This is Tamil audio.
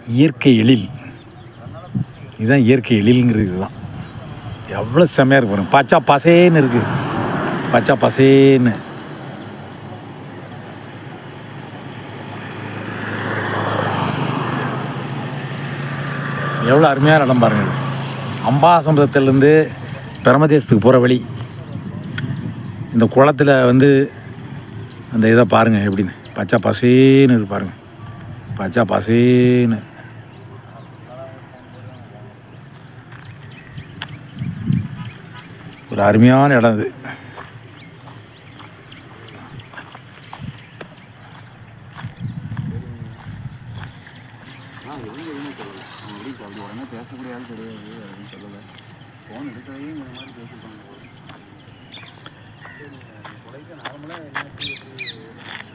இயற்கை எழில் இதுதான் இயற்கை எழில்ங்கிறது இதுதான் எவ்வளோ செம்மையாக இருக்கு பாருங்க பச்சா பசேன்னு இருக்குது பச்சா பசேன்னு எவ்வளோ அருமையான இடம் பாருங்கள் அம்பாசமுதத்திலேருந்து பிரமதேசத்துக்கு போகிற வழி இந்த குளத்தில் வந்து அந்த இதை பாருங்கள் எப்படின்னு பச்சை பசேன்னு இருக்கு பாருங்கள் பச்சை பசேன்னு ஒரு அருமையான இடம் இது ஆ எதுவும் எதுவுமே சொல்லலை அவன் எப்படி அப்படி உடனே பேசக்கூடிய ஆள் கிடையாது அப்படின்னு சொல்லலை ஃபோன் எடுக்கவே இந்த மாதிரி பேசிப்பாங்க கொடைக்கு நார்மலாக என்ன எப்படி எப்படி